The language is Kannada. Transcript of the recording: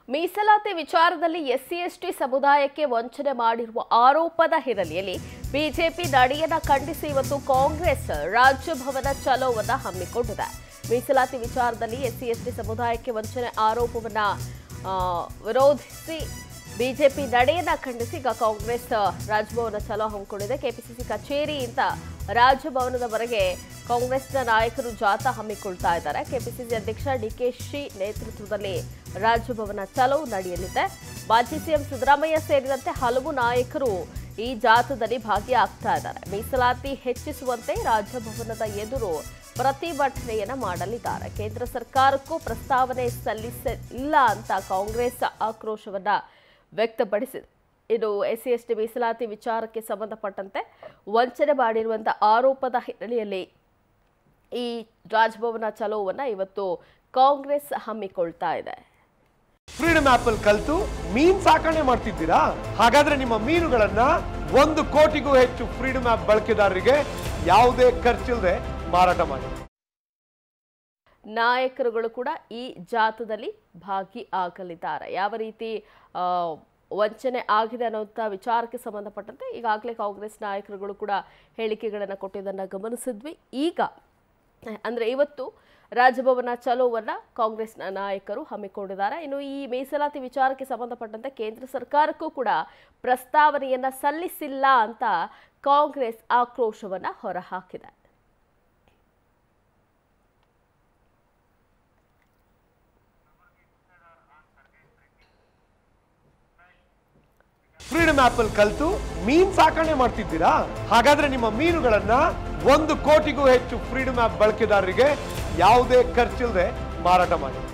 ಮೀಸಲಾತಿ ವಿಚಾರದಲ್ಲಿ ಎಸ್ಸಿ ಎಸ್ಟಿ ಸಮುದಾಯಕ್ಕೆ ವಂಚನೆ ಮಾಡಿರುವ ಆರೋಪದ ಹಿನ್ನೆಲೆಯಲ್ಲಿ ಬಿಜೆಪಿ ನಡೆಯನ್ನ ಖಂಡಿಸಿ ಇವತ್ತು ಕಾಂಗ್ರೆಸ್ ರಾಜ್ಯಭವನ ಚಲೋವನ್ನ ಹಮ್ಮಿಕೊಂಡಿದೆ ಮೀಸಲಾತಿ ವಿಚಾರದಲ್ಲಿ ಎಸ್ಸಿ ಎಸ್ಟಿ ಸಮುದಾಯಕ್ಕೆ ವಂಚನೆ ಆರೋಪವನ್ನ ಆ, ವಿರೋಧಿಸಿ ಬಿಜೆಪಿ ನಡೆಯನ್ನ ಖಂಡಿಸಿ ಈಗ ಕಾಂಗ್ರೆಸ್ ರಾಜಭವನ ಚಲೋ ಹಮ್ಮಿಕೊಂಡಿದೆ ಕೆಪಿಸಿಸಿ ಕಚೇರಿಯಿಂದ ರಾಜಭವನದವರೆಗೆ ಕಾಂಗ್ರೆಸ್ನ ನಾಯಕರು ಜಾಥಾ ಹಮ್ಮಿಕೊಳ್ತಾ ಇದ್ದಾರೆ ಕೆಪಿಸಿಸಿ ಅಧ್ಯಕ್ಷ ಡಿಕೆಶಿ ನೇತೃತ್ವದಲ್ಲಿ ರಾಜಭವನ ಚಲೋ ನಡೆಯಲಿದೆ ಮಾಜಿ ಸಿಎಂ ಸಿದ್ದರಾಮಯ್ಯ ಸೇರಿದಂತೆ ಹಲವು ನಾಯಕರು ಈ ಜಾಥಾದಲ್ಲಿ ಭಾಗಿಯಾಗ್ತಾ ಇದ್ದಾರೆ ಮೀಸಲಾತಿ ಹೆಚ್ಚಿಸುವಂತೆ ರಾಜಭವನದ ಎದುರು ಪ್ರತಿಭಟನೆಯನ್ನ ಮಾಡಲಿದ್ದಾರೆ ಕೇಂದ್ರ ಸರ್ಕಾರಕ್ಕೂ ಪ್ರಸ್ತಾವನೆ ಸಲ್ಲಿಸಿಲ್ಲ ಅಂತ ಕಾಂಗ್ರೆಸ್ ಆಕ್ರೋಶವನ್ನ ವ್ಯಕ್ತಪಡಿಸಿದೆ ಇದು ಎಸ್ಸಿ ಎಸ್ಟಿ ಮೀಸಲಾತಿ ವಿಚಾರಕ್ಕೆ ಸಂಬಂಧಪಟ್ಟಂತೆ ವಂಚನೆ ಮಾಡಿರುವಂಥ ಆರೋಪದ ಹಿನ್ನೆಲೆಯಲ್ಲಿ ಈ ರಾಜಭವನ ಚಲೋವನ್ನ ಇವತ್ತು ಕಾಂಗ್ರೆಸ್ ಹಮ್ಮಿಕೊಳ್ತಾ ಇದೆ ಫ್ರೀಡಮ್ ಆಪ್ ಅಲ್ಲಿ ಕಲ್ತು ಮೀನ್ ಸಾಕಣೆ ಮಾಡ್ತಿದ್ದೀರಾ ಹಾಗಾದ್ರೆ ನಿಮ್ಮ ಮೀನುಗಳನ್ನ ಒಂದು ಕೋಟಿಗೂ ಹೆಚ್ಚು ಫ್ರೀಡಮ್ ಆಪ್ ಬಳಕೆದಾರರಿಗೆ ಯಾವುದೇ ಖರ್ಚಿಲ್ಲದೆ ಮಾರಾಟ ಮಾಡಿ ನಾಯಕರುಗಳು ಕೂಡ ಈ ಜಾಥಾದಲ್ಲಿ ಭಾಗಿಯಾಗಲಿದ್ದಾರೆ ಯಾವ ರೀತಿ ಆ, ವಂಚನೆ ಆಗಿದೆ ಅನ್ನೋಂಥ ವಿಚಾರಕ್ಕೆ ಸಂಬಂಧಪಟ್ಟಂತೆ ಈಗಾಗಲೇ ಕಾಂಗ್ರೆಸ್ ನಾಯಕರುಗಳು ಕೂಡ ಹೇಳಿಕೆಗಳನ್ನು ಕೊಟ್ಟಿದ್ದನ್ನು ಗಮನಿಸಿದ್ವಿ ಈಗ ಅಂದರೆ ಇವತ್ತು ರಾಜಭವನ ಚಲೋವನ್ನ ಕಾಂಗ್ರೆಸ್ನ ನಾಯಕರು ಹಮ್ಮಿಕೊಂಡಿದ್ದಾರೆ ಇನ್ನು ಈ ಮೀಸಲಾತಿ ವಿಚಾರಕ್ಕೆ ಸಂಬಂಧಪಟ್ಟಂತೆ ಕೇಂದ್ರ ಸರ್ಕಾರಕ್ಕೂ ಕೂಡ ಪ್ರಸ್ತಾವನೆಯನ್ನ ಸಲ್ಲಿಸಿಲ್ಲ ಅಂತ ಕಾಂಗ್ರೆಸ್ ಆಕ್ರೋಶವನ್ನ ಹೊರಹಾಕಿದೆ ಫ್ರೀಡಮ್ ಆಪ್ ಅಲ್ಲಿ ಕಲ್ತು ಮೀನ್ ಸಾಕಣೆ ಮಾಡ್ತಿದ್ದೀರಾ ಹಾಗಾದ್ರೆ ನಿಮ್ಮ ಮೀನುಗಳನ್ನ ಒಂದು ಕೋಟಿಗೂ ಹೆಚ್ಚು ಫ್ರೀಡಮ್ ಆಪ್ ಬಳಕೆದಾರರಿಗೆ ಯಾವುದೇ ಖರ್ಚಿಲ್ಲದೆ ಮಾರಾಟ ಮಾಡಿ